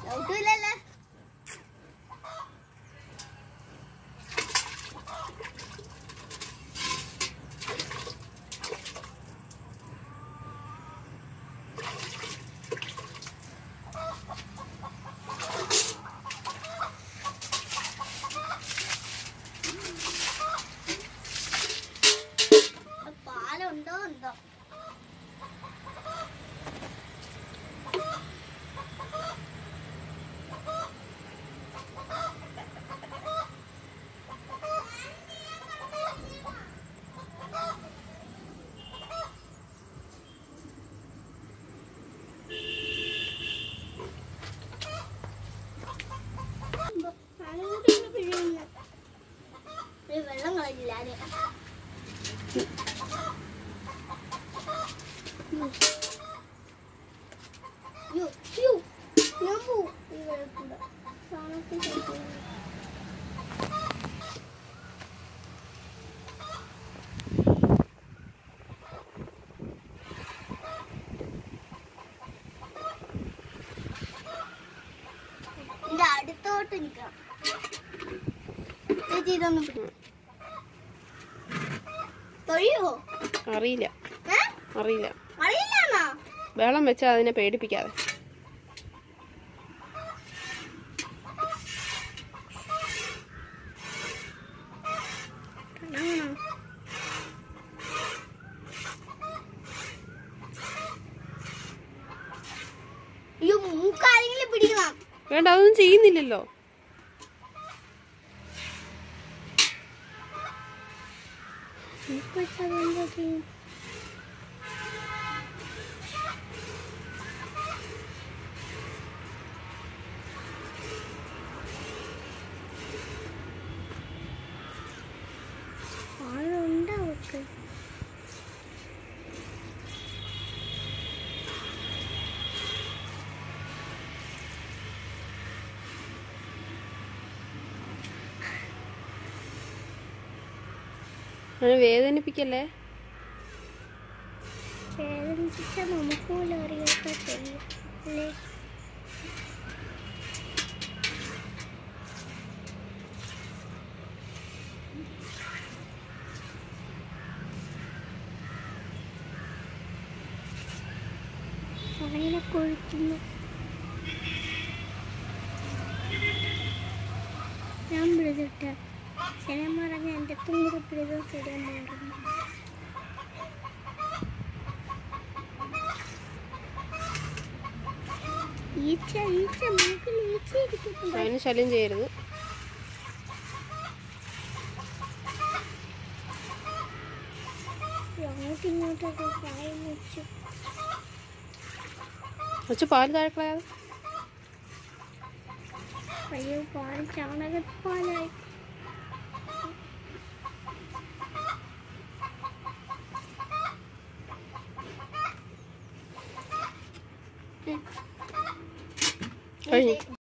ചവിട്ടൂലല്ലോ പാലുണ്ടോ എന്തോ ഒരു വെള്ളം കളഞ്ഞില്ലാതെ യോ യോ ഞാൻ പോവും ഈ വെള്ളത്തിലൂടെ. സാധനത്തിൽ കളിക്കാൻ. ഇതിന്റെ അടുത്തോട്ട് നിൽക്കണം ചേച്ചി ഇതൊന്ന് പിടി. തൊഴിയോ അറിയില്ല ഏ അറിയില്ല അറിയില്ലാന്നോ വെള്ളം വെച്ചാൽ അതിനെ പേടിപ്പിക്കാതെ കാണാണോ അയ്യോ മൂക്കാരെങ്കിലും പിടിക്കണം വേണ്ട അതൊന്നും ചെയ്യുന്നില്ലല്ലോ മൂക്ക് വെച്ചാൽ എന്താ ചെയ്യും ആളുണ്ട് അവർക്ക് അതിനെ വേദനിപ്പിക്കല്ലേ വേദനിപ്പിച്ച നമുക്ക് പോലും അറിയാത്ത ചെയ്യും അല്ലേ അങ്ങനെ കൊഴുക്കുന്നു ഞാൻ പിടിച്ചിട്ട് ചില പറഞ്ഞ എൻ്റെ തുമ്പ് പിടിച്ച ശരിയാ മാറുന്നു ഈച്ച ഈച്ച മൂക്കിൽ ഈച്ച ഇരിക്കുന്നുണ്ട് അതിന് ശല്യം ചെയ്യരുത് അങ്ങോട്ടും ഇങ്ങോട്ടൊക്കെ പ്രായം വെച്ചു വെച്ച് പാല് താഴെ കളയാതെ അയ്യോ പാൽ ചാണകപ്പാലായി കഴിഞ്ഞു